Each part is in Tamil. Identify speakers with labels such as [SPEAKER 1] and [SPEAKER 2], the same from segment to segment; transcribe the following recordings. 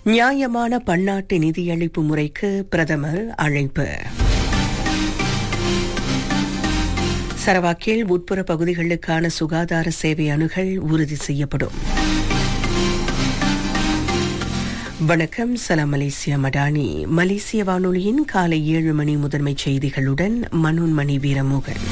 [SPEAKER 1] நியாயமான பன்னாட்டு நிதியளிப்பு முறைக்கு பிரதமர் அழைப்பு சரவாக்கில் உட்புற பகுதிகளுக்கான சுகாதார சேவை அணுகல் உறுதி செய்யப்படும் வணக்கம் சலாம் மலேசியா மடானி மலேசிய வானொலியின் காலை ஏழு மணி முதன்மை செய்திகளுடன் மனோன்மணி வீரமோகன்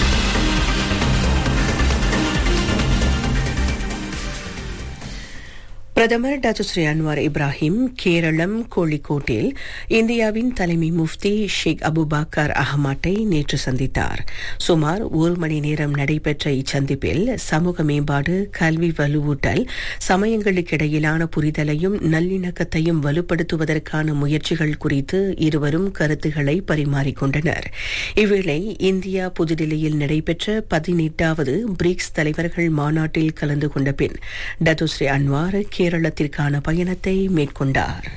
[SPEAKER 1] பிரதமர் doctor Seri Anwar Ibrahim Keralam கோழிக்கோட்டில் இந்தியாவின் தலைமை முஃப்தி ஷேக் அபுபாக்கர் அஹமாட்டை நேற்று சந்தித்தார் சுமார் ஒரு மணி நேரம் நடைபெற்ற இச்சந்திப்பில் சமூக மேம்பாடு கல்வி வலுவூட்டல் சமயங்களுக்கிடையிலான புரிதலையும் நல்லிணக்கத்தையும் வலுப்படுத்துவதற்கான முயற்சிகள் குறித்து இருவரும் கருத்துக்களை பரிமாறிக்கொண்டனர் இவ்வேளை இந்தியா புதுடில்லியில் நடைபெற்ற பதினெட்டாவது பிரிக்ஸ் தலைவர்கள் மாநாட்டில் கலந்து கொண்ட பின் டாக்டர் ஸ்ரீ அன்வார் கேரளத்திற்கான பயணத்தை மேற்கொண்டார்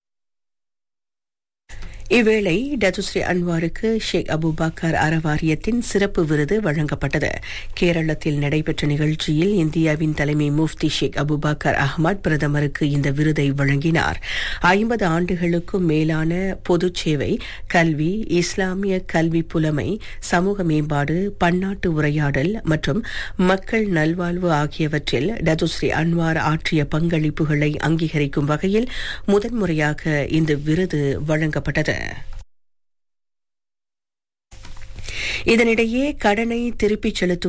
[SPEAKER 1] இவ்வேளை டத்துஸ்ரீ அன்வாருக்கு ஷேக் அபுபாக்கர் அறவாரியத்தின் சிறப்பு விருது வழங்கப்பட்டது கேரளத்தில் நடைபெற்ற நிகழ்ச்சியில் இந்தியாவின் தலைமை முஃப்தி ஷேக் அபுபாக்கர் அஹ்மத் பிரதமருக்கு இந்த விருதை வழங்கினார் ஐம்பது ஆண்டுகளுக்கும் மேலான பொது சேவை கல்வி இஸ்லாமிய கல்வி புலமை சமூக மேம்பாடு பன்னாட்டு உரையாடல் மற்றும் மக்கள் நல்வாழ்வு ஆகியவற்றில் டத்துஸ்ரீ அன்வார் ஆற்றிய பங்களிப்புகளை அங்கீகரிக்கும் வகையில் முதன்முறையாக இந்த விருது வழங்கப்பட்டது இதனிடையே கடனை திருப்பிச் செலுத்துவது